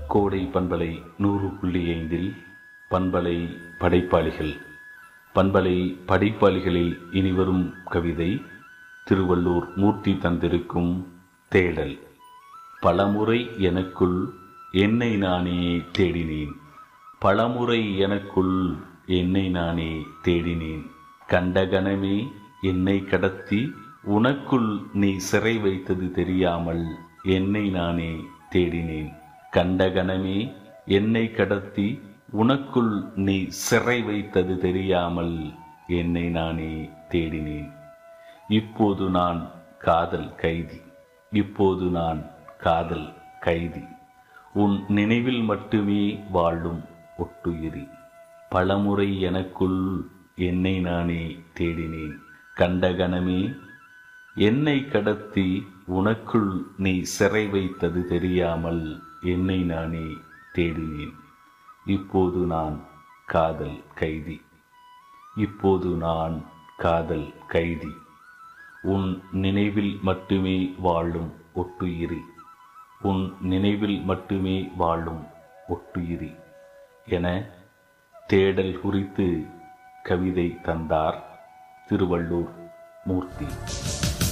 கோடை பண்பலை நூறு புள்ளி ஐந்தில் பண்பலை படைப்பாளிகள் பண்பலை படைப்பாளிகளில் இனிவரும் கவிதை திருவள்ளூர் மூர்த்தி தந்திருக்கும் தேடல் பலமுறை எனக்குள் என்னை நானே தேடினேன் பலமுறை எனக்குள் என்னை நானே தேடினேன் கண்டகணமே என்னை கடத்தி உனக்குள் நீ சிறை வைத்தது தெரியாமல் என்னை நானே தேடினேன் கண்டகணமே என்னை கடத்தி உனக்குள் நீ சிறை வைத்தது தெரியாமல் என்னை நானே தேடினேன் இப்போது நான் காதல் கைதி இப்போது நான் காதல் கைதி உன் நினைவில் மட்டுமே வாழும் ஒட்டுயிரி பலமுறை எனக்குள் என்னை நானே தேடினேன் கண்டகணமே என்னை கடத்தி உனக்குள் நீ சிறை வைத்தது தெரியாமல் என்னை நானே தேடினேன் இப்போது நான் காதல் கைதி இப்போது நான் காதல் கைதி உன் நினைவில் மட்டுமே வாழும் ஒட்டுயிரி உன் நினைவில் மட்டுமே வாழும் ஒட்டுயிரி என தேடல் குறித்து கவிதை தந்தார் திருவள்ளூர் மூர்த்தி